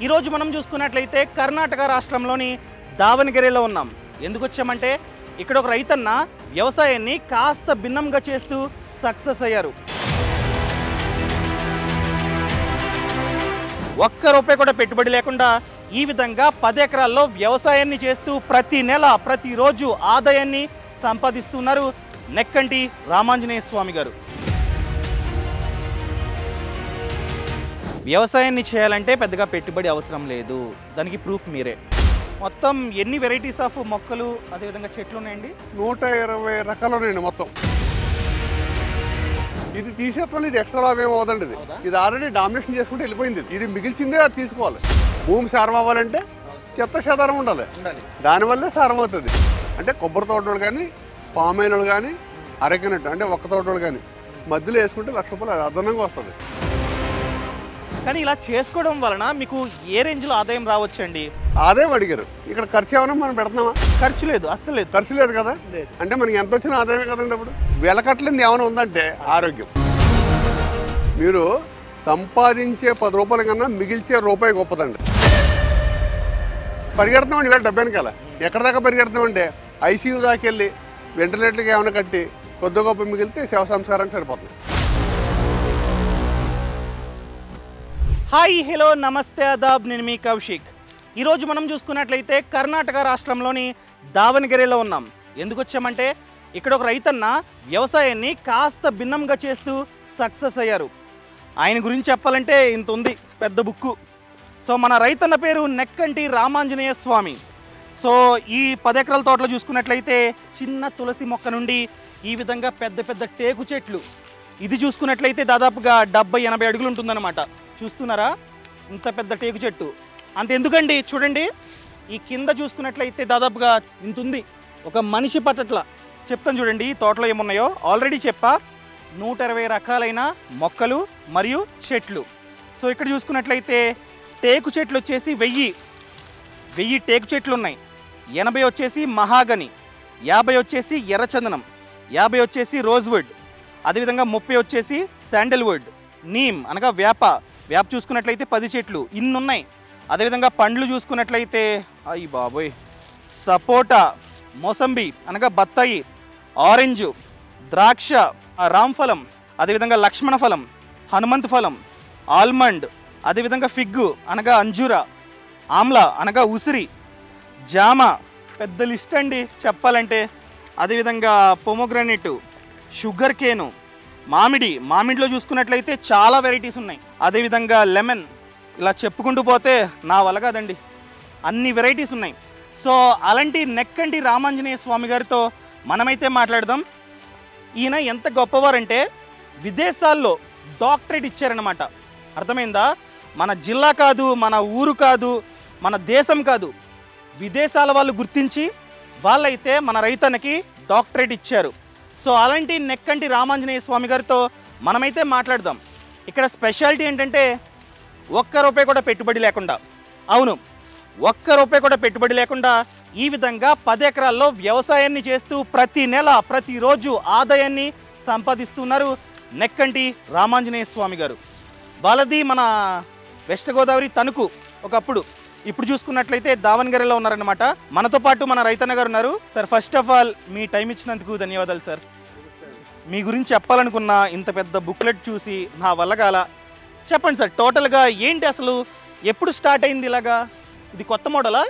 ఈరోజు మనం చూసుకున్నట్లయితే కర్ణాటక రాష్ట్రంలోని దావణగిరిలో ఉన్నాం ఎందుకు వచ్చామంటే ఇక్కడ ఒక రైతన్న వ్యవసాయాన్ని కాస్త భిన్నంగా చేస్తూ సక్సెస్ అయ్యారు ఒక్క రూపాయి కూడా పెట్టుబడి లేకుండా ఈ విధంగా పది ఎకరాల్లో వ్యవసాయాన్ని చేస్తూ ప్రతి నెల ప్రతిరోజు ఆదాయాన్ని సంపాదిస్తున్నారు నెక్కంటి రామాంజనేయ స్వామి గారు వ్యవసాయాన్ని చేయాలంటే పెద్దగా పెట్టుబడి అవసరం లేదు దానికి ప్రూఫ్ మీరే మొత్తం ఎన్ని వెరైటీస్ ఆఫ్ మొక్కలు అదేవిధంగా చెట్లు ఉన్నాయండి నూట ఇరవై రకాలు ఉన్నాయండి మొత్తం ఇది తీసేస్తాను ఇది ఎక్స్ట్రా లాభం ఏమవుదండి ఇది ఇది ఆల్రెడీ డామినేషన్ చేసుకుంటే వెళ్ళిపోయింది ఇది. ఇది మిగిల్చిందే అది తీసుకోవాలి భూమి సారం అవ్వాలంటే చెత్త చెదారం ఉండాలి దానివల్లే సారం అవుతుంది అంటే కొబ్బరి తోటలు కానీ పామాయిలు కానీ అరకినట్టు అంటే ఒక్క తోటలు కానీ మధ్యలో వేసుకుంటే లక్ష రూపాయలు అదనంగా వస్తుంది కానీ ఇలా చేసుకోవడం వలన మీకు ఏ రేంజ్లో ఆదాయం రావచ్చండి ఆదాయం అడిగారు ఇక్కడ ఖర్చు ఏమైనా మనం పెడుతున్నామా ఖర్చు లేదు అస్సలు లేదు ఖర్చు లేదు కదా లేదు. అంటే మనకి ఎంత వచ్చిన ఆదాయమే కదండి ఇప్పుడు వెలకట్లేని ఏమైనా ఉందంటే ఆరోగ్యం మీరు సంపాదించే పది రూపాయల కన్నా మిగిల్చే రూపాయి గొప్పదండి పరిగెడుతున్నామండి ఇవాళ డబ్బు వెనకాల ఎక్కడ దాకా పరిగెడుతున్నామంటే ఐసీయూ దాకా వెళ్ళి వెంటిలేటర్కి ఏమైనా కట్టి కొద్ది గొప్ప మిగిలితే శవ సంస్కారానికి సరిపోతుంది హాయ్ హలో నమస్తే అదాబ్ నేను మీ కౌశిక్ ఈరోజు మనం చూసుకున్నట్లయితే కర్ణాటక రాష్ట్రంలోని దావణగిరిలో ఉన్నాం ఎందుకు వచ్చామంటే ఇక్కడ ఒక రైతన్న వ్యవసాయాన్ని కాస్త భిన్నంగా చేస్తూ సక్సెస్ అయ్యారు ఆయన గురించి చెప్పాలంటే ఇంత ఉంది పెద్ద బుక్కు సో మన రైతన్న పేరు నెక్కంటి రామాంజనేయ స్వామి సో ఈ పది ఎకరాల తోటలో చూసుకున్నట్లయితే చిన్న తులసి మొక్క నుండి ఈ విధంగా పెద్ద పెద్ద టేకు చెట్లు ఇది చూసుకున్నట్లయితే దాదాపుగా డెబ్బై ఎనభై అడుగులు ఉంటుందన్నమాట చూస్తున్నారా ఇంత పెద్ద టేకు చెట్టు అంత ఎందుకండి చూడండి ఈ కింద చూసుకున్నట్లయితే దాదాపుగా ఇంత ఉంది ఒక మనిషి పట్టట్ల చెప్తాను చూడండి ఈ తోటలో ఏమున్నాయో ఆల్రెడీ చెప్పా నూట ఇరవై రకాలైన మొక్కలు మరియు చెట్లు సో ఇక్కడ చూసుకున్నట్లయితే టేకు చెట్లు వచ్చేసి వెయ్యి వెయ్యి టేకు చెట్లు ఉన్నాయి ఎనభై వచ్చేసి మహాగని యాభై వచ్చేసి ఎర్రచందనం యాభై వచ్చేసి రోజ్వుడ్ అదేవిధంగా ముప్పై వచ్చేసి శాండల్వుడ్ నీమ్ అనగా వేప వేప చూసుకున్నట్లయితే పది చెట్లు ఇన్ని ఉన్నాయి అదేవిధంగా పండ్లు చూసుకున్నట్లయితే అయ్యి బాబోయ్ సపోటా మోసంబి అనగా బత్తాయి ఆరెంజ్ ద్రాక్ష ఆ, రామ్ఫలం అదేవిధంగా లక్ష్మణ ఫలం హనుమంత్ ఫలం ఆల్మండ్ అదేవిధంగా ఫిగ్గు అనగా అంజూర ఆమ్ల అనగా ఉసిరి జామ పెద్ద లిస్ట్ అండి చెప్పాలంటే అదేవిధంగా పొమోగ్రానైట్ షుగర్ కేను మామిడి మామిడిలో చూసుకున్నట్లయితే చాలా వెరైటీస్ ఉన్నాయి అదేవిధంగా లెమన్ ఇలా చెప్పుకుంటూ పోతే నా వల్ల కాదండి అన్ని వెరైటీస్ ఉన్నాయి సో అలాంటి నెక్కంటి రామాంజనేయ స్వామి గారితో మనమైతే మాట్లాడదాం ఈయన ఎంత గొప్పవారంటే విదేశాల్లో డాక్టరేట్ ఇచ్చారనమాట అర్థమైందా మన జిల్లా కాదు మన ఊరు కాదు మన దేశం కాదు విదేశాల వాళ్ళు గుర్తించి వాళ్ళైతే మన రైతన్నకి డాక్టరేట్ ఇచ్చారు సో అలాంటి నెక్కంటి రామాంజనేయ స్వామి గారితో మనమైతే మాట్లాడదాం ఇక్కడ స్పెషాలిటీ ఏంటంటే ఒక్క రూపాయి కూడా పెట్టుబడి లేకుండా అవును ఒక్క రూపాయి కూడా పెట్టుబడి లేకుండా ఈ విధంగా పది ఎకరాల్లో వ్యవసాయాన్ని చేస్తూ ప్రతి నెల ప్రతిరోజు ఆదాయాన్ని సంపాదిస్తున్నారు నెక్కంటి రామాంజనేయ స్వామి గారు వాళ్ళది మన వెస్ట్ గోదావరి తణుకు ఒకప్పుడు ఇప్పుడు చూసుకున్నట్లయితే దావణగిరిలో ఉన్నారనమాట మనతో పాటు మన రైతన్న గారు ఉన్నారు సార్ ఫస్ట్ ఆఫ్ ఆల్ మీ టైం ఇచ్చినందుకు ధన్యవాదాలు సార్ మీ గురించి చెప్పాలనుకున్న ఇంత పెద్ద బుక్లెట్ చూసి నా వల్ల కాల చెప్పండి సార్ టోటల్గా ఏంటి అసలు ఎప్పుడు స్టార్ట్ అయింది ఇలాగా ఇది కొత్త మోడలా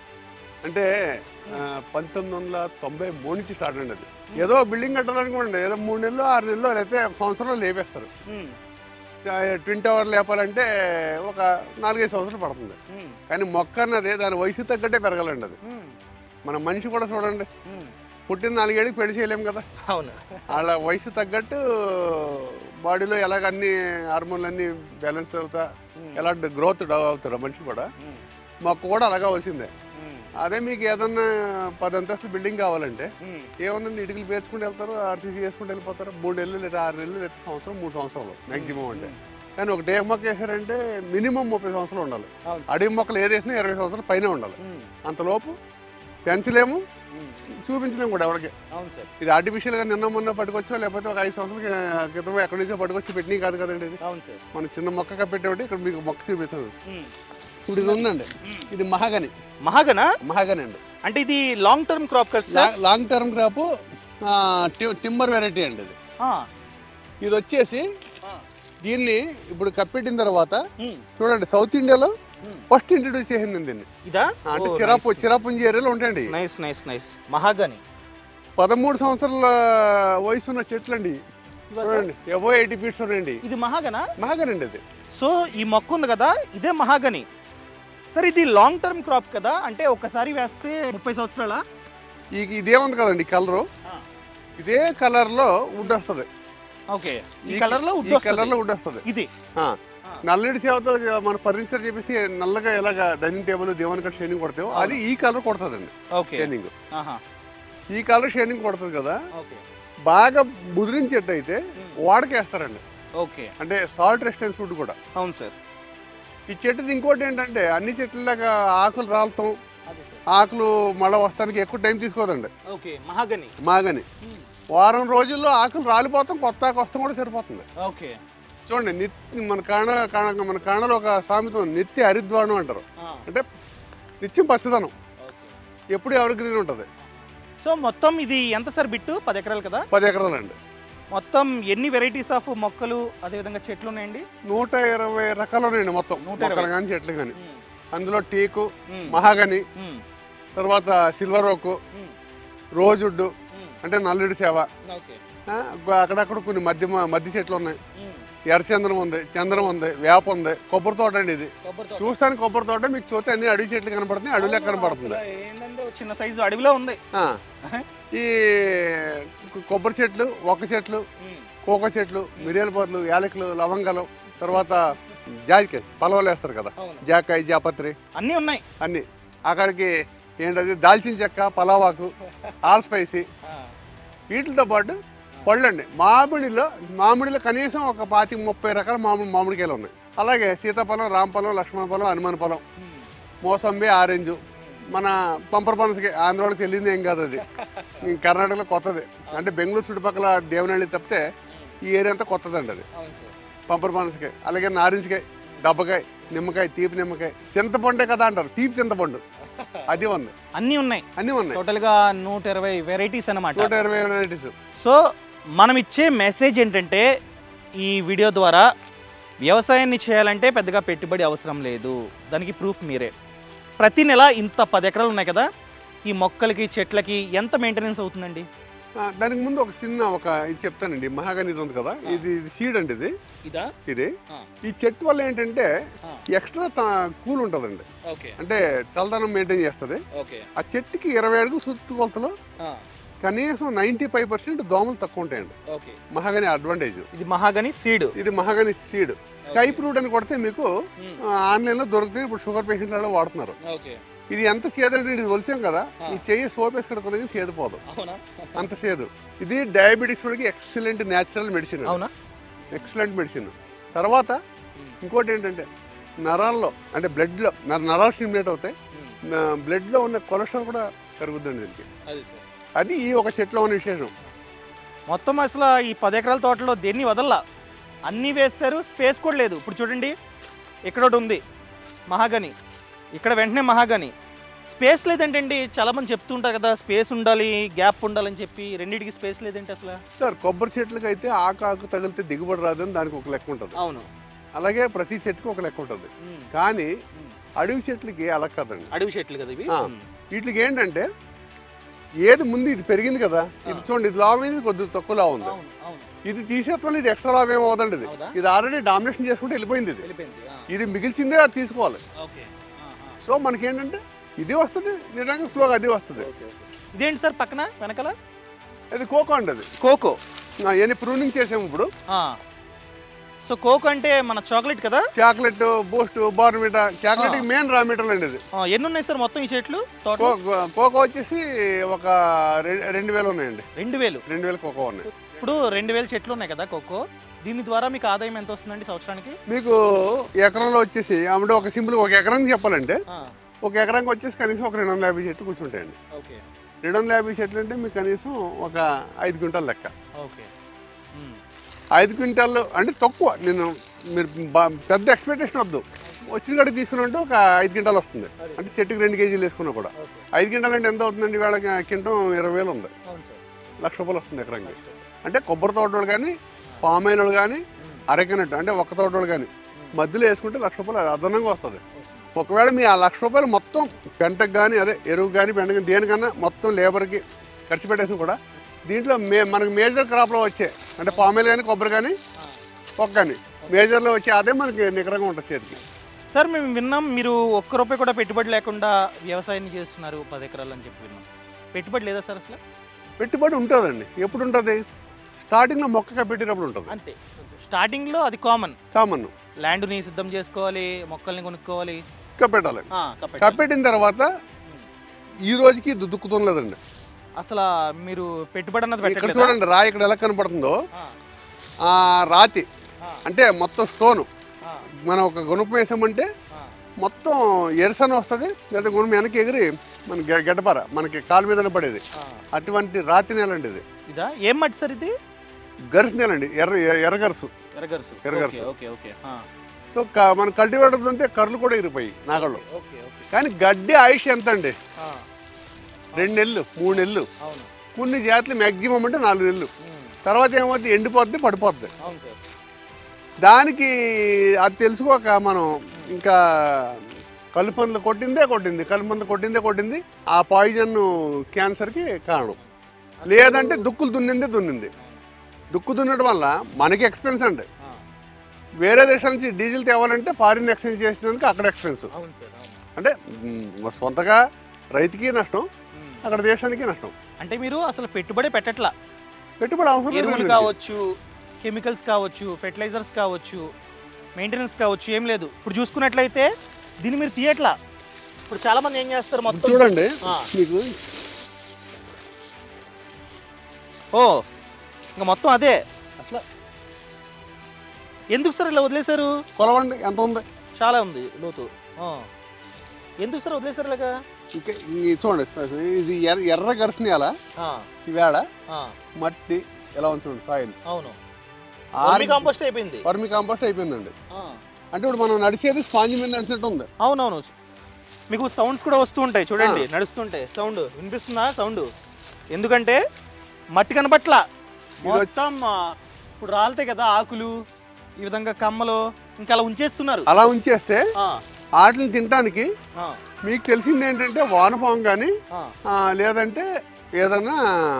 అంటే ఆ, పంతొమ్మిది వందల తొంభై మూడు నుంచి స్టార్ట్ అండి అది ఏదో బిల్డింగ్ కట్టాలనుకోండి ఏదో మూడు నెలలు ఆరు నెలలు లేకపోతే ఒక సంవత్సరంలో లేపేస్తారు ట్విన్ టవర్ లేపాలంటే ఒక నాలుగైదు సంవత్సరాలు పడుతుంది కానీ మొక్క అన్నది దాని వయసు తగ్గట్టే పెరగాలండి అది మన మనిషి కూడా చూడండి పుట్టిన నాలుగేళ్ళకి పెళ్లి చేయలేము కదా అవును వాళ్ళ వయసు తగ్గట్టు బాడీలో ఎలాగ అన్ని హార్మోన్లు అన్ని బ్యాలెన్స్ అవుతా ఎలా గ్రోత్ అవుతాడు మనిషి కూడా మొక్క కూడా అలాగా వచ్చిందే అదే మీకు ఏదన్నా పది అంతస్తుల బిల్డింగ్ కావాలంటే ఏముందండి ఇటుకలు పేర్చుకుంటూ వెళ్తారు ఆర్టీసీ చేసుకుంటూ వెళ్ళిపోతారు మూడు నెలలు లేదా ఆరు నెలలు లేదా సంవత్సరం మూడు సంవత్సరాలు మ్యాక్సిమం అంటే కానీ ఒక డే మొక్క వేసారంటే మినిమం ముప్పై సంవత్సరాలు ఉండాలి అవును అడవి మొక్కలు ఏది వేసినా ఇరవై సంవత్సరాలు పైన ఉండాలి అంతలోపు పెంచలేము చూపించలేము కూడా ఎవరికి అవును సార్ ఇది ఆర్టిఫిషియల్గా నిన్న మొన్న పట్టుకొచ్చో లేకపోతే ఒక ఐదు సంవత్సరాల క్రితం ఎక్కడి నుంచో పట్టుకొచ్చి పెట్టినవి కాదు కదండి ఇది అవును సార్ మన చిన్న మొక్క కప్పెట్టేవాటి ఇక్కడ మీకు మొక్క చూపిస్తాను ఇప్పుడు ఇది ఉందండి ఇది మహాగని మహాగనా మహాగని అండి అంటే ఇది లాంగ్ టర్మ్ క్రాప్ కదా సార్ లా- long term crop timber variety అండి ఇది ఆ, ఇది వచ్చేసి దీన్ని ఇప్పుడు కప్పెట్టిన తర్వాత ఉమ్, చూడండి సౌత్ ఇండియాలో Hmm. ఫస్ట్ ఇంట్రడ్యూస్ చేసింది దీన్ని ఇదా అంటే చిరాపు చిరాపుంజి ఏరియాలో ఉంటాయండి నైస్ నైస్ నైస్ మహాగని పదమూడు సంవత్సరాల వయసు ఉన్న చెట్లు అండి ఇవా సార్? చూడండి ఎవో ఎయిటీ ఫీట్స్ ఉన్నాయండి ఇది మహాగనా మహాగనండి అది సో ఈ మొక్క ఉంది కదా ఇదే మహాగని సార్ ఇది లాంగ్ టర్మ్ క్రాప్ కదా అంటే ఒక్కసారి వేస్తే ముప్పై సంవత్సరాల ఈ ఇదేముంది కదండి కలరు ఇదే కలర్ లో వుడ్ వస్తుంది ఓకే ఈ కలర్ లో ఈ వుడ్ కలర్ లో వస్తుంది. వుడ్ వస్తుంది ఇది ఆ. నల్లటి సేవతో మన ఫర్నిచర్ చేపిస్తే నల్లగా ఎలాగ డైనింగ్ టేబుల్ దేవుని కట్ షైనింగ్ కొడతావు అది ఈ కలర్ కొడుతుందండి ఓకే షైనింగ్ ఆహా ఈ కలర్ షైనింగ్ కొడుతుంది కదా ఓకే బాగా ముదిరించేట్టు అయితే వాడకేస్తారండి ఓకే అంటే సాల్ట్ రెసిస్టెన్స్ ఫుడ్ కూడా అవును సార్ ఈ చెట్టుది ఇంకోటి ఏంటంటే అన్ని చెట్లలాగా ఆకులు రాలటం అదే సార్ ఆకులు మళ్ళీ వస్తానికి ఎక్కువ టైం తీసుకోదండి ఓకే మహాగని మాగని వారం రోజుల్లో ఆకులు రాలిపోతాం కొత్త ఆకు వస్తాం కూడా సరిపోతుంది ఓకే చూడండి నిత్య మన కాణ కాణ మన కాణలో ఒక సామెత ఉంది, నిత్య హరిద్వారం అంటారు అంటే నిత్యం పసిదనం ఓకే ఎప్పుడు ఎవరి గ్రీన్ ఉంటుంది సో మొత్తం ఇది ఎంత సార్ బిట్టు పది ఎకరాలు కదా పది ఎకరాలండి మొత్తం ఎన్ని వెరైటీస్ ఆఫ్ మొక్కలు అదేవిధంగా చెట్లు ఉన్నాయండి నూట ఇరవై రకాలు ఉన్నాయండి మొత్తం నూట మొక్కలు ఇరవై. కానీ చెట్లు కానీ అందులో టేకు మ్మ్. మహాగని మ్మ్. తర్వాత సిల్వర్ ఓకు మ్మ్. రోజుడ్డు మ్మ్. అంటే నల్లుడి సేవ ఓకే ఆ, అక్కడక్కడ కొన్ని మధ్య మధ్య చెట్లు ఉన్నాయి మ్మ్. ఎర్రచంద్రం ఉంది చంద్రం ఉంది వేప ఉంది కొబ్బరి తోట అండి ఇది కొబ్బరి తోట. చూస్తానికి కొబ్బరి తోట మీకు చూస్తే అన్ని అడవి చెట్లు కనపడుతున్నాయి అడవిలో కనపడుతుంది అసలు ఏంటంటే ఒక చిన్న సైజు అడవిలో ఉంది ఆ, ఈ కొ- కొబ్బరి చెట్లు ఒక్క చెట్లు మ్మ్. కోక చెట్లు మిరియాల పొదలు యాలకులు లవంగాలు తర్వాత జాజికాయ పలవలు వేస్తారు కదా అవును జాకాయ జాపత్రి అన్నీ ఉన్నాయి అన్ని అక్కడికి ఏంటది దాల్చిన చెక్క పలావాకు ఆల్ స్పైసీ ఆ. వీటితో పాటు పళ్ళండి మామిడిలో మామిడిలో కనీసం ఒక పాతి ముప్పై రకాల మామిడి మామిడికాయలు ఉన్నాయి అలాగే సీతాఫలం రామఫలం లక్ష్మణ ఫలం హనుమాన్ ఫలం మ్మ్. మోసంబి ఆరెంజ్ మన పంపర్ పనసకి ఆంధ్రాలో తెలియదు ఏం కాదు అది ఈ కర్ణాటకలో కొత్తది అంటే బెంగళూరు చుట్టుపక్కల దేవనహಳ್ಳಿ తప్పితే ఈ ఏరియా అంతా కొత్తదండి అది అవును సార్ పంపర్ పనసకాయ అలాగే నారింజకాయ దబ్బకాయ నిమ్మకాయ తీపి నిమ్మకాయ చింతపండే కదా అంటారు తీపి చింతపండు అది ఉంది అన్నీ ఉన్నాయి అన్నీ ఉన్నాయి టోటల్ గా నూట ఇరవై వెరైటీస్ అన్నమాట నూట ఇరవై వెరైటీస్ సో మనం ఇచ్చే మెసేజ్ ఏంటంటే ఈ వీడియో ద్వారా వ్యవసాయాన్ని చేయాలంటే పెద్దగా పెట్టుబడి అవసరం లేదు దానికి ప్రూఫ్ మీరే ప్రతి నెల ఇంత పది ఎకరాలు ఉన్నాయి కదా ఈ మొక్కలకి చెట్లకి ఎంత మెయింటెనెన్స్ అవుతుందండి ఆ, దానికి ముందు ఒక చిన్న ఒక ఇది చెప్తానండి మహాగని ఇది ఉంది కదా ఇది సీడ్ అండి ఇది ఇదా ఇది ఈ చెట్టు వల్ల ఏంటంటే ఆ. ఎక్స్ట్రా కూల్ ఉంటుందండి ఓకే అంటే చల్లదనం మెయింటైన్ చేస్తుంది ఓకే ఆ చెట్టుకి ఇరవై అడుగులు చుట్టుకొలతలో కనీసం నైంటీ ఫైవ్ పర్సెంట్ దోమలు తక్కువ ఉంటాయండి ఓకే మహాగని అడ్వాంటేజ్ ఇది మహాగని సీడ్ ఇది మహాగని సీడ్ స్కై ఫ్రూట్ అని కొడితే మీకు ఆ, ఆన్లైన్లో దొరుకుతుంది ఇప్పుడు షుగర్ పేషెంట్లలో వాడుతున్నారు ఓకే ఇది ఎంత చేదంటే ఇది ఒలిసాం కదా ఆ. ఈ చెయ్యి సోప్ వేసి కడుకునేది చేదిపోదు అవునా అంత చేదు ఇది డయాబెటిక్స్ వాడికి ఎక్సలెంట్ న్యాచురల్ మెడిసిన్ అవునా ఎక్సలెంట్ మెడిసిన్ తర్వాత ఇంకోటి ఏంటంటే నరాల్లో అంటే బ్లడ్లో నరాలు స్టిమ్యులేట్ అవుతాయి బ్లడ్లో ఉన్న కొలెస్ట్రాల్ కూడా పెరుగుద్దండి దీనికి అది సార్ అది ఈ ఒక చెట్లో ఉన్న విశేషం మొత్తం అసలు ఈ పది ఎకరాల తోటలో దేన్ని వదల్లా అన్నీ వేస్తారు స్పేస్ కూడా లేదు ఇప్పుడు చూడండి ఇక్కడ ఒకటి ఉంది మహాగని ఇక్కడ వెంటనే మహాగని స్పేస్ లేదంటండి చాలా మంది చెప్తుంటారు కదా స్పేస్ ఉండాలి గ్యాప్ ఉండాలని చెప్పి రెండింటికి స్పేస్ లేదంటే అసలు సార్ కొబ్బరి చెట్లకి అయితే ఆకు ఆకు తగిలితే దిగుబడి రాదని దానికి ఒక లెక్క ఉంటుంది అవును అలాగే ప్రతి చెట్టుకి ఒక లెక్క ఉంటుంది ఉమ్. కానీ ఉమ్. అడవి చెట్లకి అలా కాదండి అడవి చెట్లు కదా ఇవి ఆ. ఉమ్. వీటికి ఏంటంటే ఏది ముందు ఇది పెరిగింది కదా ఇది చూడండి ఇది లావైంది కొద్దిగా తక్కువ లావు ఉంది అవును అవును ఇది తీసేస్తాం ఇది ఎక్స్ట్రా లాభం ఏమవుదండి ఇది అవుదా? ఇది ఆల్రెడీ డామినేషన్ చేసుకుంటే వెళ్ళిపోయింది ఇది వెళ్ళిపోయింది ఆ. ఇది మిగిల్చిందే అది తీసుకోవాలి ఓకే ఆ, ఆ. సో మనకేంటంటే ఇది వస్తుంది నిజంగా స్లోగా అది వస్తుంది ఓకే, ఓకే. ఇదేంటి సార్ పక్కన వెనకాల అది కోకో అండి అది కోకో ఎన్ని ప్రూనింగ్ చేసాము ఇప్పుడు ఆ. సో కోకో అంటే మన చాక్లెట్ కదా చాక్లెట్ బూస్ట్ బార్మిటా చాక్లెట్ మెయిన్ రా మీటర్లు అండి ఇది ఆ, ఎన్ని ఉన్నాయి సార్ మొత్తం ఈ చెట్లు తోట కో- కోకో వచ్చేసి ఒక రె- రెండు వేలు ఉన్నాయండి రెండు వేలు రెండు వేలు కోకో ఉన్నాయి ఇప్పుడు రెండు వేల చెట్లు ఉన్నాయి కదా కోకో దీని ద్వారా మీకు ఆదాయం ఎంత వస్తుందండి సంవత్సరానికి మీకు ఎకరంలో వచ్చేసి అంటే ఒక సింపుల్ ఒక ఎకరానికి చెప్పాలంటే ఆ, ఒక ఎకరానికి వచ్చేసి కనీసం ఒక రెండు వందల యాభై చెట్లు కూర్చుంటాయండి ఓకే రెండు వందల యాభై చెట్లు అంటే మీకు కనీసం ఒక ఐదు క్వింటాల్ లెక్క ఓకే ఉమ్. ఐదు క్వింటాల్ అంటే తక్కువ నేను మీరు బా- పెద్ద ఎక్స్పెక్టేషన్ వద్దు వచ్చిన కాడికి తీసుకున్నట్టు ఒక ఐదు క్వింటాలు వస్తుంది అంటే చెట్టుకి రెండు కేజీలు వేసుకున్నా కూడా ఓకే ఐదు క్వింటాలు అంటే ఎంత అవుతుందండి వాళ్ళకి కింటం ఇరవై వేలు ఉంది అవును సార్ లక్ష రూపాయలు వస్తుంది ఎకరానికి అంటే కొబ్బరి తోటలు కానీ పామాయిల్ కానీ అరకినట్టు అంటే ఒక్క తోటలు కానీ మధ్యలో వేసుకుంటే లక్ష రూపాయలు అదనంగా వస్తుంది ఒకవేళ మీ ఆ లక్ష రూపాయలు మొత్తం పెంటకు కానీ అదే ఎరువు కానీ పెంట కానీ దేనికన్నా మొత్తం లేబర్కి ఖర్చు పెట్టేసి కూడా దీంట్లో మే మనకు మేజర్ క్రాప్లో వచ్చే అంటే పామాయిల్ కానీ కొబ్బరి కానీ ఒక్క కానీ మేజర్లో వచ్చే అదే మనకి నికరంగా ఉంటుంది చేతికి సార్ మేము విన్నాం మీరు ఒక్క రూపాయి కూడా పెట్టుబడి లేకుండా వ్యవసాయం చేస్తున్నారు పది ఎకరాలు అని చెప్పి విన్నాం పెట్టుబడి లేదా సార్ అసలు పెట్టుబడి ఉంటుందండి ఎప్పుడు ఉంటుంది స్టార్టింగ్లో మొక్క పెట్టినప్పుడు ఉంటుంది అంతే స్టార్టింగ్లో అది కామన్ కామన్ ల్యాండ్ని సిద్ధం చేసుకోవాలి మొక్కల్ని కొనుక్కోవాలి కప్పెట్టాలి ఆ, కప్పెట్టాలి. కప్పెట్టిన తర్వాత ఈ రోజుకి దు- దుక్కుతం లేదండి అసలు మీరు పెట్టుబడి అన్నది ఇక్కడ పెట్టలేదు చూడండి రాయి ఇక్కడ ఎలా కనపడుతుందో ఆ రాతి అంటే మొత్తం స్టోన్ మనం ఒక గుణపం వేసామంటే మొత్తం ఎరసన వస్తుంది లేదా గుణం వెనక్కి ఎగిరి మన గె- గడ్డపార మనకి కాలు మీద పడేది అటువంటి రాతి నేల అండి ఇది ఇదా ఏం మట్టి సార్ ఇది గరుసు నేల అండి ఎర్ర ఎర్ర గరుసు ఎరగరుసు ఎర్రగరుసు. ఓకే ఓకే ఓకే ఆ. సో క- మన కల్టివేటర్ ఉంటే కర్రలు కూడా ఎగిరిపోయి నాగళ్ళు ఓకే ఓకే కానీ గడ్డి ఆయుష్ ఎంత అండి ఆ, రెండు నెలలు మూడు నెలలు అవును కొన్ని జాతులు మ్యాక్సిమం అంటే నాలుగు నెలలు ఉమ్, తర్వాత ఏమవుతుంది ఎండిపోద్ది పడిపోద్ది అవును సార్ దానికి అది తెలుసుకోక మనం ఇంకా కలుపందులు కొట్టిందే కొట్టింది కలుపందులు కొట్టిందే కొట్టింది ఆ పాయిజన్ క్యాన్సర్కి కారణం లేదంటే దుక్కులు దున్నిందే దున్నింది దుక్కు దున్నడం వల్ల మనకి ఎక్స్పెన్స్ అండి ఆ, వేరే దేశాల నుంచి డీజిల్ తేవాలంటే ఫారిన్ ఎక్స్చేంజ్ చేసినందుకు అక్కడ ఎక్స్పెన్స్ అవును సార్ అవును అంటే మ్, సొంతగా రైతుకి నష్టం ఉమ్. అక్కడ దేశానికి నష్టం అంటే మీరు అసలు పెట్టుబడి పెట్టట్లా పెట్టుబడి అవసరం ఎరువులు లేదు కావచ్చు కెమికల్స్ కావచ్చు ఫెర్టిలైజర్స్ కావచ్చు మెయింటెనెన్స్ కావచ్చు ఏం లేదు ఇప్పుడు చూసుకున్నట్లయితే దీన్ని మీరు తీయట్లా ఇప్పుడు చాలా మంది ఏం చేస్తారు మొత్తం చూడండి ఆ. మీకు ఓ ఇంకా మొత్తం అదే అట్లా ఎందుకు సార్ ఇలా వదిలేశారు కొలవండి ఎంత ఉంది చాలా ఉంది లోతు ఆ. ఎందుకు సార్ వదిలేశారు ఇలాగా ఇంకా ఈ చూడండి సార్, ఇది ఎర్ర ఎర్ర గరిసినాయాల ఆ, ఈవేళ ఆ, మట్టి ఎలా ఉంది చూడండి సాయిల్ అవును ఆరి కాంపోస్ట్ అయిపోయింది వర్మి కాంపోస్ట్ అయిపోయిందండి ఆ, అంటే ఇప్పుడు మనం నడిచేది స్పాంజ్ మీద నడిచినట్టు ఉంది అవునవును మీకు సౌండ్స్ కూడా వస్తూ ఉంటాయి చూడండి నడుస్తుంటే సౌండ్ వినిపిస్తుందా సౌండ్ ఎందుకంటే మట్టి కనబట్ల మొత్తం ఆ, ఇప్పుడు రాలితే కదా ఆకులు ఈ విధంగా కమ్మలు ఇంకా అలా ఉంచేస్తున్నారు అలా ఉంచేస్తే ఆ, వాటిని తినడానికి ఆ, మీకు తెలిసింది ఏంటంటే వానపాము కానీ ఆ, లేదంటే ఏదన్నా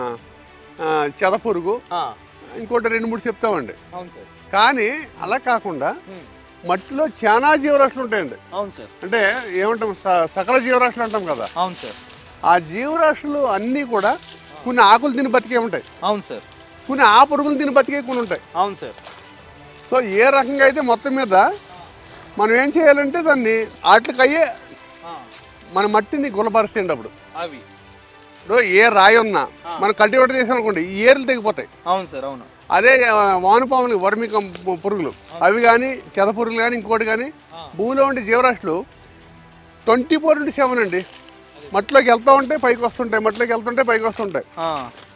ఆ, చెదపురుగు ఆ, ఇంకోటి రెండు మూడు చెప్తామండి అవును సార్ కానీ అలా కాకుండా ఉమ్, మట్టిలో చాలా జీవరాశులు ఉంటాయండి అవును సార్ అంటే ఏమంటాం స- సకల జీవరాశులు అంటాం కదా అవును సార్ ఆ జీవరాశులు అన్నీ కూడా కొన్ని ఆకులు తిని బతికే ఉంటాయి అవును సార్ కొన్ని ఆ పురుగులు తిని బతికే కొన్ని ఉంటాయి అవును సార్ సో ఏ రకంగా అయితే మొత్తం మీద మనం ఏం చేయాలంటే దాన్ని వాటికి అయ్యే ఆ, మన మట్టిని గులపరుస్తాయండి అప్పుడు అవి ఇప్పుడు ఏ రాయి ఉన్నా మనం కల్టివేటర్ చేసాం అనుకోండి ఈ ఏర్లు తెగిపోతాయి అవును సార్ అవును అదే ఆ, వానపాములు వర్మి కం- పురుగులు అవి కానీ చెద పురుగులు కానీ ఇంకోటి కానీ ఆ. భూమిలో ఉండే జీవరాశులు ట్వంటీ ఫోర్ ఇంటూ సెవెన్ అండి మట్టిలోకి వెళ్తూ ఉంటాయి పైకి వస్తుంటాయి మట్టిలోకి వెళ్తుంటే పైకి వస్తుంటాయి ఆ,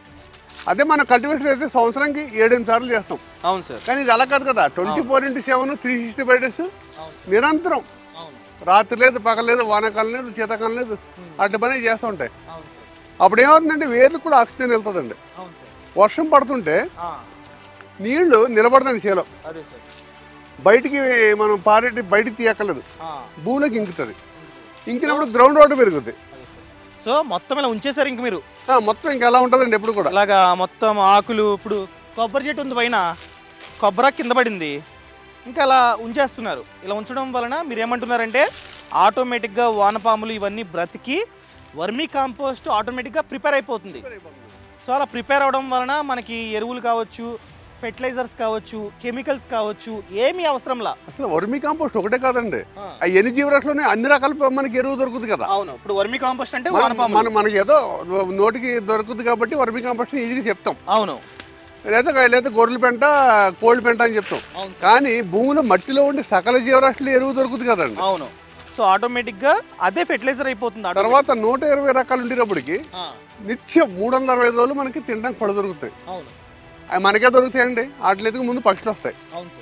అదే మనం కల్టివేటర్ అయితే సంవత్సరానికి ఏడెనిమిది సార్లు చేస్తాం అవును సార్ కానీ ఇది అలా కాదు కదా twenty four into seven three sixty five days అవును నిరంతరం అవును రాత్రి లేదు పగలు లేదు వానాకాలం లేదు శీతాకాలం లేదు అట్లా పని చేస్తూ ఉంటాయి అవును సార్ అప్పుడు ఏమవుతుందంటే వేర్లు కూడా ఆక్సిజన్ వెళ్తుందండి అవును సార్ వర్షం పడుతుంటే ఆ, నీళ్లు నిలబడదండి చేలో అదే సార్ బయటికి మనం పారేటి బయటికి తీయక్కర్లేదు ఆ, భూమిలోకి ఇంకుతుంది ఇంకినప్పుడు గ్రౌండ్ వాటర్ పెరుగుతుంది అదే సార్. సో మొత్తం ఇలా ఉంచేశారు ఇంక మీరు ఆ, మొత్తం ఇంకా ఎలా ఉంటుందండి ఎప్పుడు కూడా ఇలాగా మొత్తం ఆకులు ఇప్పుడు కొబ్బరి చెట్టు ఉంది పైన కొబ్బరి కింద పడింది ఇంకా అలా ఉంచేస్తున్నారు ఇలా ఉంచడం వలన మీరు ఏమంటున్నారంటే ఆటోమేటిక్గా వానపాములు ఇవన్నీ బ్రతికి వర్మీ కాంపోస్ట్ ఆటోమేటిక్గా ప్రిపేర్ అయిపోతుంది సో అలా ప్రిపేర్ అవడం వలన మనకి ఎరువులు కావచ్చు ఫెర్టిలైజర్స్ కావచ్చు కెమికల్స్ కావచ్చు ఏమీ అవసరంలా అసలు వర్మి కాంపోస్ట్ ఒకటే కాదండి ఆ, ఆ ఎన్ని జీవరాశులోనే అన్ని రకాల మనకి ఎరువు దొరుకుతుంది కదా అవును ఇప్పుడు వర్మీ కాంపోస్ట్ అంటే మనం వానపాములు మన- మనకి ఏదో నోటికి దొరుకుతుంది కాబట్టి వర్మి కాంపోస్ట్ ఈజీగా చెప్తాం అవును లేదా లేదా గొర్రెల పెంట కోళ్ళ పెంట అని చెప్తాం అవును కానీ భూమిలో మట్టిలో ఉండే సకల జీవరాశులు ఎరువు దొరుకుతుంది కదండి అవును సో ఆటోమేటిక్గా అదే ఫెర్టిలైజర్ అయిపోతుంది automatic. తర్వాత నూట ఇరవై రకాలు ఉండేటప్పటికి ఆ, నిత్యం మూడు వందల అరవై రోజులు మనకి తినడానికి పళ్ళు దొరుకుతాయి అవును అవి మనకే దొరుకుతాయండి వాటి ముందు పక్షులు వస్తాయి అవును సార్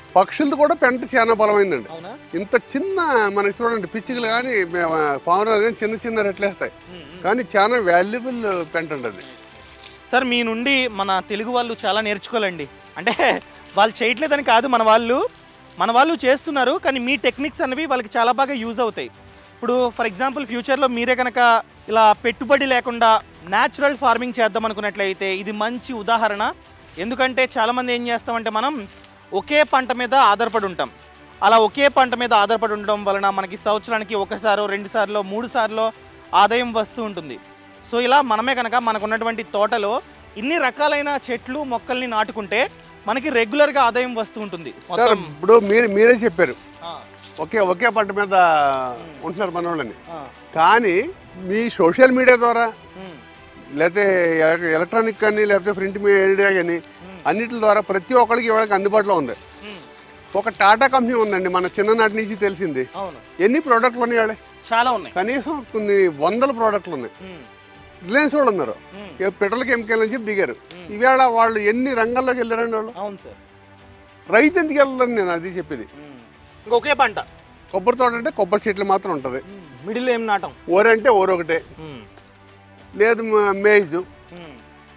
పక్షులది కూడా పెంట చాలా బలమైందండి అవునా ఇంత చిన్న మనకి చూడండి పిచ్చుకలు కానీ పావురాలు కానీ చిన్న చిన్న రెట్లేస్తాయి కానీ చాలా వాల్యుబుల్ పెంట అండి అది సార్ మీ నుండి మన తెలుగు వాళ్ళు చాలా నేర్చుకోవాలండి అంటే వాళ్ళు చేయట్లేదని కాదు మన వాళ్ళు మన వాళ్ళు చేస్తున్నారు కానీ మీ టెక్నిక్స్ అనేవి వాళ్ళకి చాలా బాగా యూజ్ అవుతాయి ఇప్పుడు ఫర్ ఎగ్జాంపుల్ ఫ్యూచర్లో మీరే కనుక ఇలా పెట్టుబడి లేకుండా న్యాచురల్ ఫార్మింగ్ చేద్దాం అనుకున్నట్లయితే ఇది మంచి ఉదాహరణ ఎందుకంటే చాలామంది ఏం చేస్తామంటే మనం ఒకే పంట మీద ఆధారపడి ఉంటాం అలా ఒకే పంట మీద ఆధారపడి ఉండడం వలన మనకి సంవత్సరానికి ఒకసారో రెండు సార్లు మూడు సార్లు ఆదాయం వస్తూ ఉంటుంది సో ఇలా మనమే కనుక మనకు ఉన్నటువంటి తోటలో ఇన్ని రకాలైన చెట్లు మొక్కల్ని నాటుకుంటే మనకి రెగ్యులర్గా ఆదాయం వస్తూ ఉంటుంది సార్ మొత్తం ఇప్పుడు మీరు మీరే చెప్పారు ఆ, ఒకే ఒకే పంట మీద ఉంటున్నారు మన వాళ్ళని ఆ, కానీ మీ సోషల్ మీడియా ద్వారా ఉమ్, లేకపోతే ఎల- ఎలక్ట్రానిక్ కానీ లేకపోతే ప్రింట్ మీడియా కానీ అన్నిటి ద్వారా ప్రతి ఒక్కరికి ఇవాళకి అందుబాటులో ఉంది ఉమ్, ఒక టాటా కంపెనీ ఉందండి మన చిన్ననాటి నుంచి తెలిసింది అవును ఎన్ని ప్రోడక్ట్లు ఉన్నాయి వాళ్ళే చాలా ఉన్నాయి కనీసం కొన్ని వందల ప్రోడక్ట్లు ఉన్నాయి ఉమ్, రిలయన్స్ వాళ్ళు ఉన్నారు ఉమ్, ఏ పెట్రోల్ కెమికల్ నుంచి దిగారు ఈవేళ వాళ్ళు ఎన్ని రంగాల్లోకి వెళ్ళారండి వాళ్ళు అవును సార్ రైతు ఎందుకు వెళ్ళాలని నేను అది చెప్పేది ఉమ్. ఇంకొకే పంట కొబ్బరి తోట అంటే కొబ్బరి చెట్లు మాత్రం ఉంటుంది మిడిల్ ఏం నాటం ఓరి అంటే ఓరి ఒకటే ఉమ్, లేదు మ- మేజ్ ఉమ్,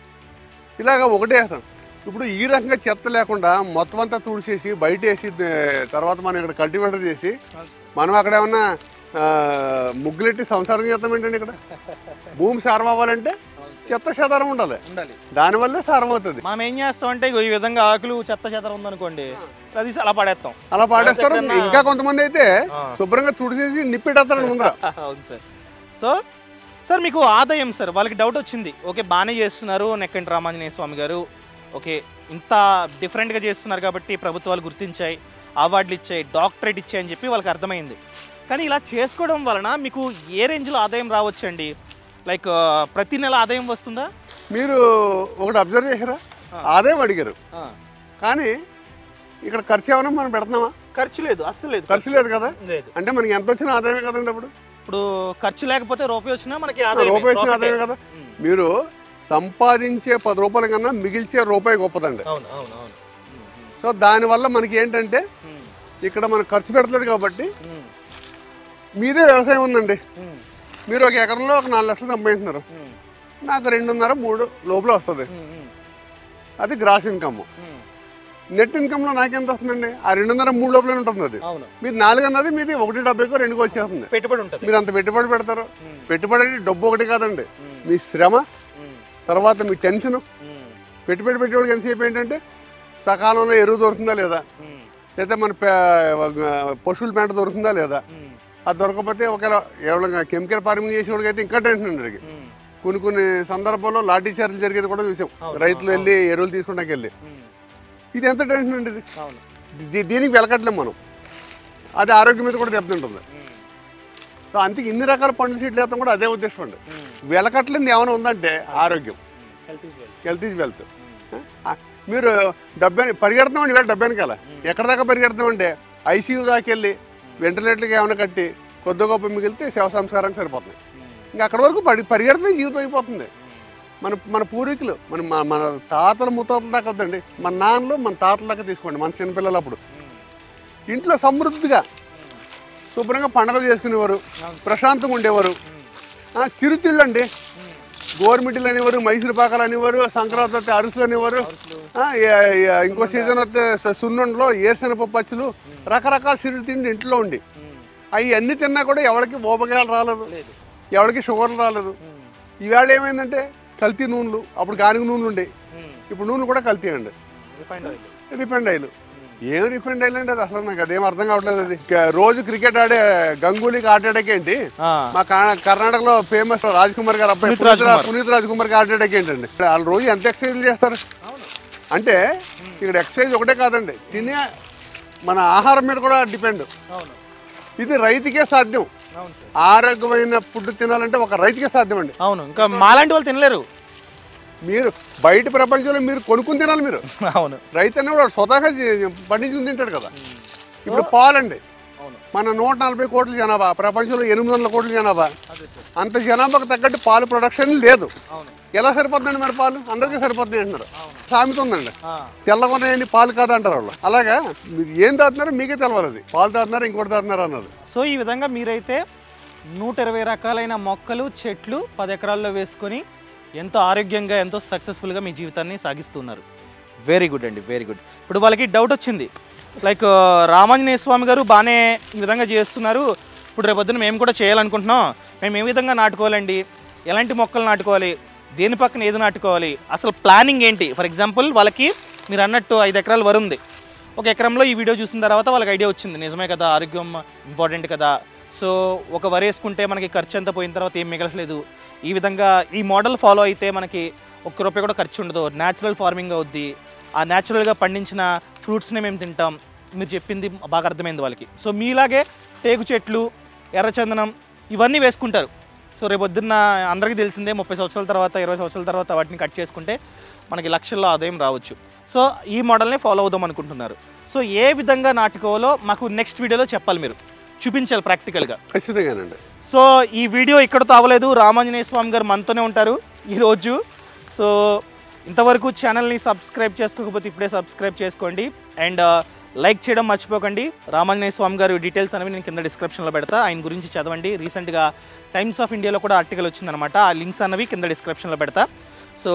ఇలాగ ఒకటే వేస్తాం ఇప్పుడు ఈ రకంగా చెత్త లేకుండా మొత్తం అంతా తుడిచేసి బయట వేసి ద- తర్వాత మనం ఇక్కడ కల్టివేటర్ చేసి అవును సార్. మనం అక్కడ ఏమన్నా ఆ, ముగ్గులెట్టి సంసారం చేస్తాం ఏంటండి ఇక్కడ భూమి సారం అవ్వాలంటే అవును సార్. చెత్త చెదారం ఉండాలి ఉండాలి దానివల్లే సారం అవుతుంది మనం ఏం చేస్తామంటే ఇగో ఈ విధంగా ఆకులు చెత్త చెత్త ఉందనుకోండి అది అలా పడేస్తాం అలా పాడేస్తారు ఎక్కడన్నా- ఇంకా కొంతమంది అయితే ఆ. శుభ్రంగా తుడిచేసి నిప్పెట్టేస్తారు ముందర అవును సార్ సో సార్ మీకు ఆదాయం సార్ వాళ్ళకి డౌట్ వచ్చింది ఓకే బాగానే చేస్తున్నారు నెక్కంటి రామాంజనేయ స్వామి గారు ఓకే ఇంత డిఫరెంట్గా చేస్తున్నారు కాబట్టి ప్రభుత్వాలు గుర్తించాయి అవార్డులు ఇచ్చాయి డాక్టరేట్ ఇచ్చాయి అని చెప్పి వాళ్ళకి అర్థమైంది కానీ ఇలా చేసుకోవడం వలన మీకు ఏ రేంజ్లో ఆదాయం రావచ్చండి లైక్ ప్రతి నెల ఆదాయం వస్తుందా మీరు ఒకటి అబ్జర్వ్ చేశారా ఆదాయం అడిగారు కానీ ఇక్కడ ఖర్చు ఏమైనా మనం పెడుతున్నామా ఖర్చు లేదు అస్సలు లేదు ఖర్చు లేదు కదా లేదు అంటే మనకి ఎంత వచ్చిన ఆదాయమే కదండి అప్పుడు ఇప్పుడు ఖర్చు లేకపోతే రూపాయి వచ్చినా మనకి ఆదాయం రూపాయి వచ్చిన ఆదాయమే కదా మీరు సంపాదించే పది రూపాయల కన్నా మిగిల్చే రూపాయి గొప్పదండి అవును అవును అవును సో దానివల్ల మనకి ఏంటంటే ఇక్కడ మనం ఖర్చు పెడతలేదు కాబట్టి మీదే వ్యవసాయం ఉందండి మీరు ఒక ఎకరంలో ఒక నాలుగు లక్షలు సంపాదిస్తున్నారు నాకు రెండున్నర మూడు లోపల వస్తుంది అది గ్రాస్ ఇన్కమ్ నెట్ ఇన్కమ్లో నాకెంత వస్తుందండి ఆ రెండున్నర మూడు లోపలే ఉంటుంది అది అవును మీరు నాలుగు అన్నది మీది ఒకటి డెబ్బైకో రెండుకో వచ్చేస్తుంది పెట్టుబడి ఉంటుంది మీరు అంత పెట్టుబడి పెడతారు పెట్టుబడి అంటే డబ్బు ఒకటి కాదండి మీ శ్రమ తర్వాత మీ టెన్షన్ పెట్టుబడి పెట్టేవాడికి ఎంతసేపు ఏంటంటే సకాలంలో ఎరువు దొరుకుతుందా లేదా లేదా మన పే- పశువుల పెంట దొరుకుతుందా లేదా అది దొరకకపోతే ఒకవేళ ఎవరైనా కెమికల్ ఫార్మింగ్ చేసేవాడికి అయితే ఇంకా టెన్షన్ అండి వాడికి. కొన్ని కొన్ని సందర్భాల్లో లాఠీ చార్జీలు జరిగేది కూడా చూసాం అవును, రైతులు వెళ్ళి ఎరువులు తీసుకుంటాకి వెళ్ళి ఇది ఎంత టెన్షన్ అండి ఇది అవును దీ- దీనికి వెలకట్లేం మనం అది ఆరోగ్యం మీద కూడా దెబ్బతింటుంది సో అందుకే ఇన్ని రకాల పండ్ల సీట్లు వేస్తాం కూడా అదే ఉద్దేశం అండి వెలకట్లేని ఏమైనా ఉందంటే ఆరోగ్యం health is wealth health is wealth మీరు డబ్బే పరిగెడుతున్నామండి ఇవాళ డబ్బే వెనకాల ఎక్కడ దాకా పరిగెడుతున్నామంటే ఐసీయూ దాకా వెళ్ళి వెంటిలేటర్కి ఏమైనా కట్టి కొద్ది గొప్ప మిగిలితే శవ సంస్కారానికి సరిపోతుంది ఇంకా అక్కడ వరకు పడి పరిగెడుతున్న జీవితం అయిపోతుంది మన మన పూర్వీకులు మన మన- మన తాతల ముత్తాతల దాకా వద్దండి మన నాన్నలు మన తాతల దాకా తీసుకోండి మన చిన్నపిల్లలు అప్పుడు ఇంట్లో సమృద్ధిగా శుభ్రంగా పండుగలు చేసుకునేవారు ప్రశాంతంగా ఉండేవారు ఆ, చిరుతిళ్ళు అండి గోరుమిడ్డలు అనేవారు మైసూరు పాకాలు అనేవారు సంక్రాంతి వస్తే అరుసులు అనేవారు ఆ, ఏ- ఏ- ఇంకో సీజన్ వస్తే స- సున్నుండలో ఏరుశనగపప్పు పచ్చులు రకరకాల చిరు తిండి ఇంట్లో ఉండి అవి అన్ని తిన్నా కూడా ఎవరికి ఓపకాయలు రాలేదు లేదు ఎవరికి షుగర్లు రాలేదు ఈవేళ ఏమైందంటే కల్తీ నూనెలు అప్పుడు గానుగ నూనెలు ఉండే ఇప్పుడు నూనెలు కూడా కల్తీ అండి రిఫైండ్ ఆయిల్ రిఫైండ్ ఆయిల్ ఏం రిఫైండ్ ఆయిల్ అంటే అది అసలు నాకు అదేం అర్థం కావట్లేదు అది ఇక రోజు క్రికెట్ ఆడే గంగూలీకి హార్ట్ అటాక్ ఏంటి మా కా- కర్ణాటకలో ఫేమస్ రాజ్ కుమార్ గారు అబ్బాయి పునీత్ రాజ్ పునీత్ రా- కుమార్. పునీత్ రాజ్ కుమార్ హార్ట్ అటాక్ ఏంటండి వాళ్ళు రోజు ఎంత ఎక్సర్సైజ్ చేస్తారు అవును అంటే ఇక్కడ ఎక్సర్సైజ్ ఒకటే కాదండి తినే మన ఆహారం మీద కూడా డిపెండ్ అవును ఇది రైతుకే సాధ్యం అవును సార్ ఆరోగ్యమైన ఫుడ్ తినాలంటే ఒక రైతుకే సాధ్యం అండి అవును ఇంకా మాలాంటి వాళ్ళు తినలేరు మీరు బయట ప్రపంచంలో మీరు కొనుక్కుని తినాలి మీరు అవును రైతు అనే వాడు స్వతహాగా జీ- పండించుకుని తింటాడు కదా ఇప్పుడు పాలండి అవును మన నూట నలభై కోట్ల జనాభా ప్రపంచంలో ఎనిమిది వందల కోట్ల జనాభా అదే సార్ అంత జనాభాకు తగ్గట్టు పాలు ప్రొడక్షన్ లేదు అవును ఎలా సరిపోతుందండి మరి పాలు అందరికీ సరిపోతుంది అంటున్నారు అవును సామెత ఉందండి ఆ, తెల్లగొన్నాయండి పాలు కాదు అంటారు వాళ్ళు అలాగా మీరు ఏం తాగుతున్నారో మీకే తెలవాలి అది పాలు తాగుతున్నారు ఇంకోటి తాగుతున్నారు అన్నది సో ఈ విధంగా మీరైతే నూట ఇరవై రకాలైన మొక్కలు చెట్లు పది ఎకరాల్లో వేసుకొని ఎంతో ఆరోగ్యంగా ఎంతో సక్సెస్ఫుల్గా మీ జీవితాన్ని సాగిస్తున్నారు వెరీ గుడ్ అండి వెరీ గుడ్ ఇప్పుడు వాళ్ళకి డౌట్ వచ్చింది లైక్ రామాంజనేయ స్వామి గారు బాగానే ఈ విధంగా చేస్తున్నారు ఇప్పుడు రేపొద్దున మేము కూడా చేయాలనుకుంటున్నాం మేము ఏ విధంగా నాటుకోవాలండి ఎలాంటి మొక్కలు నాటుకోవాలి దేని పక్కన ఏది నాటుకోవాలి అసలు ప్లానింగ్ ఏంటి ఫర్ ఎగ్జాంపుల్ వాళ్ళకి మీరు అన్నట్టు ఐదు ఎకరాలు వరి ఉంది ఒక ఎకరంలో ఈ వీడియో చూసిన తర్వాత వాళ్ళకి ఐడియా వచ్చింది నిజమే కదా ఆరోగ్యం ఇంపార్టెంట్ కదా సో ఒక వరి వేసుకుంటే మనకి ఖర్చు అంతా పోయిన తర్వాత ఏం మిగలట్లేదు ఈ విధంగా ఈ మోడల్ ఫాలో అయితే మనకి ఒక్క రూపాయి కూడా ఖర్చు ఉండదు న్యాచురల్ ఫార్మింగ్ అవుద్ది ఆ న్యాచురల్గా పండించిన ఫ్రూట్స్ని మేము తింటాం మీరు చెప్పింది బాగా అర్థమైంది వాళ్ళకి సో మీలాగే టేకు చెట్లు ఎర్రచందనం ఇవన్నీ వేసుకుంటారు సో రేపు పొద్దున్న అందరికీ తెలిసిందే ముప్పై సంవత్సరాల తర్వాత ఇరవై సంవత్సరాల తర్వాత వాటిని కట్ చేసుకుంటే మనకి లక్షల్లో ఆదాయం రావచ్చు సో ఈ మోడల్ని ఫాలో అవుదాం అనుకుంటున్నారు సో ఏ విధంగా నాటుకోవాలో మాకు నెక్స్ట్ వీడియోలో చెప్పాలి మీరు చూపించాలి ప్రాక్టికల్గా ఖచ్చితంగానండి సో ఈ వీడియో ఇక్కడతో అవ్వలేదు రామాంజనేయ స్వామి గారు మనతోనే ఉంటారు ఈరోజు సో ఇంతవరకు ఛానల్ని సబ్స్క్రైబ్ చేసుకోకపోతే ఇప్పుడే సబ్స్క్రైబ్ చేసుకోండి అండ్ లైక్ చేయడం మర్చిపోకండి రామాంజనేయ స్వామి గారు డీటెయిల్స్ అనేవి నేను కింద డిస్క్రిప్షన్లో పెడతా ఆయన గురించి చదవండి రీసెంట్గా టైమ్స్ ఆఫ్ ఇండియాలో కూడా ఆర్టికల్ వచ్చిందనమాట ఆ లింక్స్ అన్నవి కింద డిస్క్రిప్షన్లో పెడతా so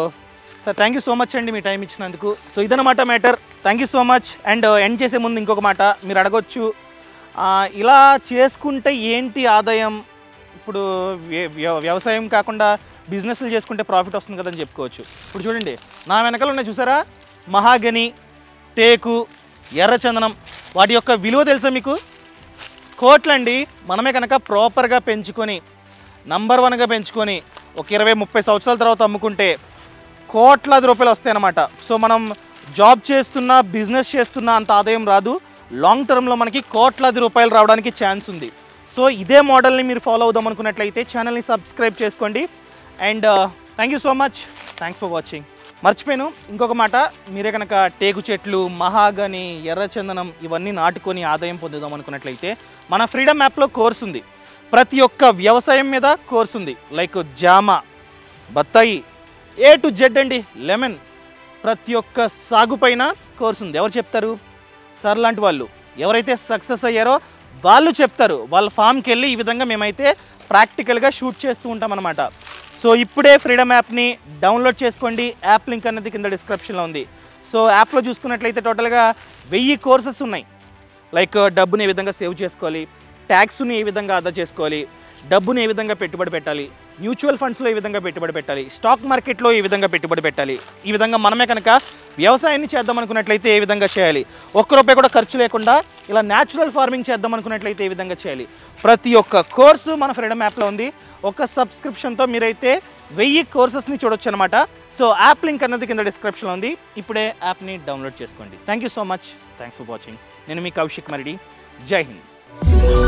sir thank you so much అండి మీ టైం ఇచ్చినందుకు సో ఇదనమాట matter thank you so much and end చేసే ముందు ఇంకొక మాట మీరు అడగొచ్చు ఆ, ఇలా చేసుకుంటే ఏంటి ఆదాయం ఇప్పుడు వ్య- వ్య- వ్యవసాయం కాకుండా బిజినెస్లు చేసుకుంటే ప్రాఫిట్ వస్తుంది కదని చెప్పుకోవచ్చు ఇప్పుడు చూడండి నా వెనకాల ఉన్నాయి చూసారా మహాగని టేకు ఎర్రచందనం వాటి యొక్క విలువ తెలుసా మీకు కోట్లండి మనమే కనుక ప్రాపర్గా పెంచుకొని నంబర్ వన్గా పెంచుకొని ఒక ఇరవై ముప్పై సంవత్సరాల తర్వాత అమ్ముకుంటే కోట్లాది రూపాయలు వస్తాయి అన్నమాట సో మనం జాబ్ చేస్తున్నా బిజినెస్ చేస్తున్నా అంత ఆదాయం రాదు లాంగ్ టర్మ్లో మనకి కోట్లాది రూపాయలు రావడానికి ఛాన్స్ ఉంది సో ఇదే మోడల్ని మీరు ఫాలో అవుదాం అనుకున్నట్లయితే ఛానల్ని సబ్స్క్రైబ్ చేసుకోండి and thank you so much thanks for watching మర్చిపోయాను ఇంకొక మాట మీరే కనుక టేకు చెట్లు మహాగని ఎర్రచందనం ఇవన్నీ నాటుకొని ఆదాయం పొందుదాం అనుకున్నట్లయితే మన ఫ్రీడమ్ యాప్లో కోర్స్ ఉంది ప్రతి ఒక్క వ్యవసాయం మీద కోర్స్ ఉంది లైక్ జామ బత్తాయి ఏ టు జెడ్ అండి లెమన్ ప్రతి ఒక్క సాగు పైన కోర్స్ ఉంది ఎవరు చెప్తారు సార్ లాంటి వాళ్ళు ఎవరైతే సక్సెస్ అయ్యారో వాళ్ళు చెప్తారు వాళ్ళ ఫామ్కి వెళ్ళి ఈ విధంగా మేమైతే ప్రాక్టికల్గా షూట్ చేస్తూ ఉంటాం అనమాట సో ఇప్పుడే ఫ్రీడమ్ యాప్ని డౌన్లోడ్ చేసుకోండి యాప్ లింక్ అనేది కింద డిస్క్రిప్షన్లో ఉంది సో యాప్లో చూసుకున్నట్లయితే టోటల్గా వెయ్యి కోర్సెస్ ఉన్నాయి లైక్ డబ్బుని ఏ విధంగా సేవ్ చేసుకోవాలి ట్యాక్స్ని ఏ విధంగా ఆదా చేసుకోవాలి డబ్బుని ఏ విధంగా పెట్టుబడి పెట్టాలి మ్యూచువల్ ఫండ్స్లో ఏ విధంగా పెట్టుబడి పెట్టాలి స్టాక్ మార్కెట్లో ఏ విధంగా పెట్టుబడి పెట్టాలి ఈ విధంగా మనమే కనుక వ్యవసాయాన్ని చేద్దాం అనుకున్నట్లయితే ఏ విధంగా చేయాలి ఒక్క రూపాయి కూడా ఖర్చు లేకుండా ఇలా న్యాచురల్ ఫార్మింగ్ చేద్దాం అనుకున్నట్లయితే ఏ విధంగా చేయాలి ప్రతి ఒక్క కోర్సు మన ఫ్రీడమ్ యాప్లో ఉంది ఒక సబ్స్క్రిప్షన్తో మీరైతే వెయ్యి కోర్సెస్ని చూడొచ్చు అనమాట సో యాప్ లింక్ అన్నది కింద డిస్క్రిప్షన్లో ఉంది ఇప్పుడే యాప్ని డౌన్లోడ్ చేసుకోండి thank you so much thanks for watching నేను మీ కౌశిక్ మరిడి జై హింద్